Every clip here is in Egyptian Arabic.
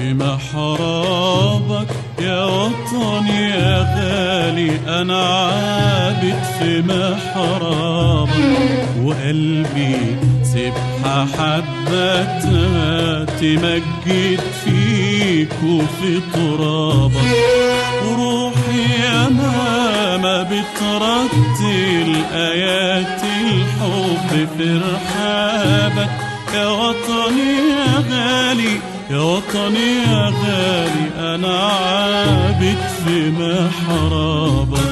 في محرابك يا وطني يا غالي أنا عابد في محرابك وقلبي سبحة حبتها تمجد فيك وفي ترابك وروحي يا ماما بترتل آيات الحب في رحابك يا وطني يا غالي يا وطني يا غالي أنا عابد في محرابك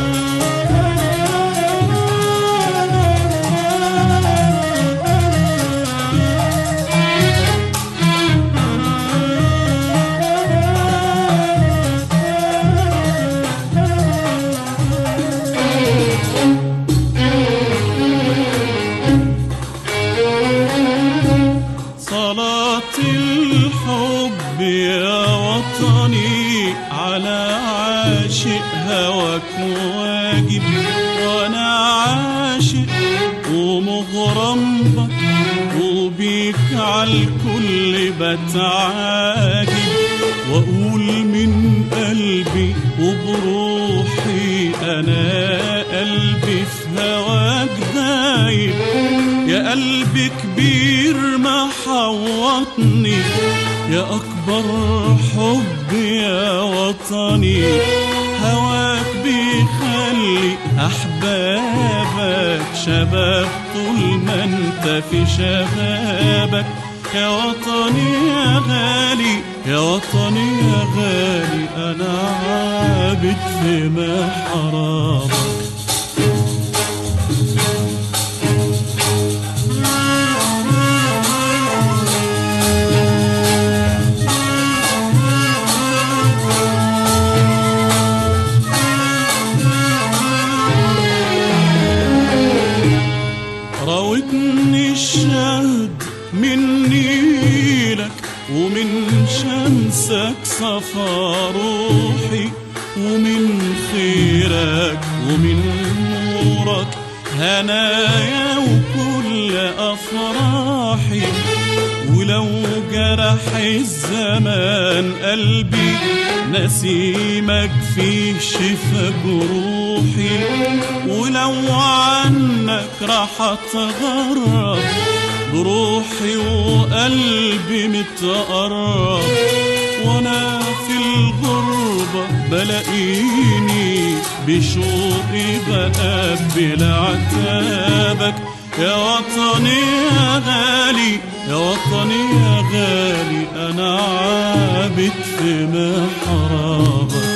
صلاة الحب يا وطني على عاشق هواك واجب وانا عاشق ومغرم بك وبيك عالكل بتعاجب واقول من قلبي وبروحي انا قلبي في هواك دايب يا قلبي كبير ما حوطني يا أكبر حب يا وطني هواك بيخلي أحبابك شباب طول ما انت في شبابك يا وطني يا غالي يا وطني يا غالي أنا عابد في محرابك راوتني الشهد من نيلك ومن شمسك صفى روحي ومن خيرك ومن نورك هنايا وكل أفراحي ولو جرح الزمان قلبي نسيمك فيه شفا جروحي ولو عنك راح اتغرب بروحي وقلبي متقرب وانا في الغربة بلاقيني بشوقي بقبل عتابك يا وطني يا غالي يا وطني يا غالي انا عابد في محرابك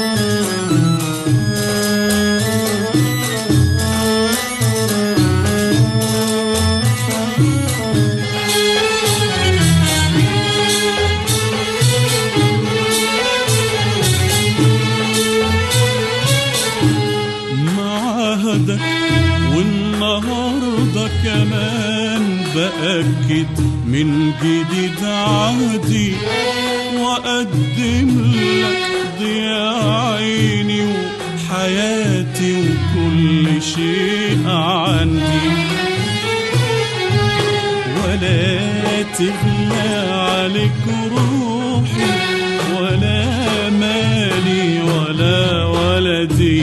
معاهدك والنهارده كمان بأكد من جديد عهدي وأقدم لك ضياء عيني وحياتي وكل شيء عندي ولا تغلى عليك روحي ولا مالي ولا ولدي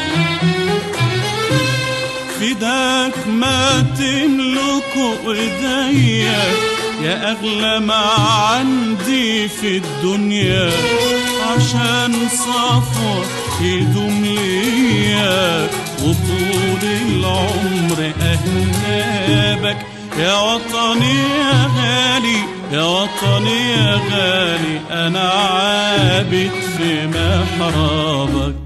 فداك ما تملك ايديا يا اغلى ما عندي في الدنيا عشان صفوة يدوم ليا وطول العمر اهنابك يا وطني يا غالي يا وطني يا غالي انا عابد في محرابك